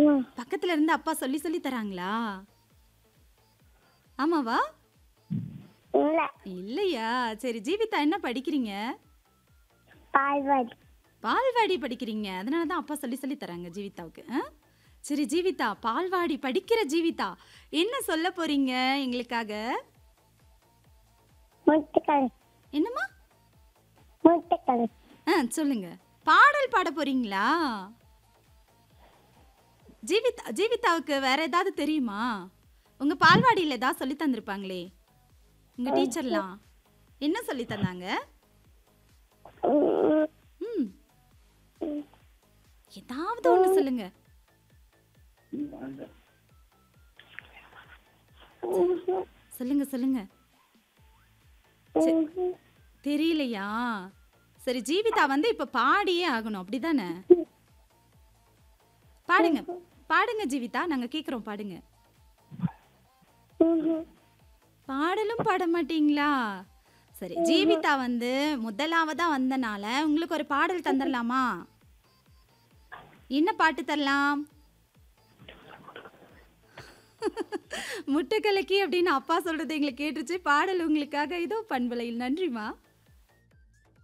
ம் பக்கத்துல இருந்து அப்பா சொல்லி சொல்லி தராங்களா ஆமாவா இல்ல இல்லையா சரி ஜீவிதா என்ன படிக்கிறீங்க பால்வாடி பால்வாடி படிக்கிறீங்க அதனால தான் அப்பா சொல்லி சொல்லி தராங்க ஜீவிதாவுக்கு ஆ? சரி ஜீவிதா பால்வாடி படிக்கிற ஜீவிதா என்ன சொல்ல போறீங்க எங்களுக்காக முட்டுக்கள் என்னம்மா முட்டுக்கள் ஆ சொல்லுங்க பாடல் பாட போறீங்களா ஜீவிதா ஜீவிதாவுக்கு வேற ஏதாவது தெரியுமா உங்க பால்வாடியில் ஏதாவது சொல்லி தந்திருப்பாங்களே உங்க டீச்சர்லாம் என்ன சொல்லி தந்தாங்க ம், ம் ஏதாவது ஒன்று சொல்லுங்க ம், சொல்லுங்க சொல்லுங்க ம், தெரியலையா சரி ஜீவிதா வந்து இப்ப பாடியே ஆகணும் அப்படிதானே பாடுங்க பாடுங்க ஜீவிதா நாங்க கேக்குறோம் பாடுங்க ம். பாடலும் பாட மாட்டீங்களா சரி ஜீவிதா வந்து முதலாவதா வந்தனால உங்களுக்கு ஒரு பாடல் தந்துடலாமா என்ன பாட்டு தரலாம் முட்டுக்கலக்கி அப்படின்னு அப்பா சொல்றது எங்களுக்கு கேட்டுச்சு பாடல் உங்களுக்காக இதோ பண்பலையில் நன்றிமா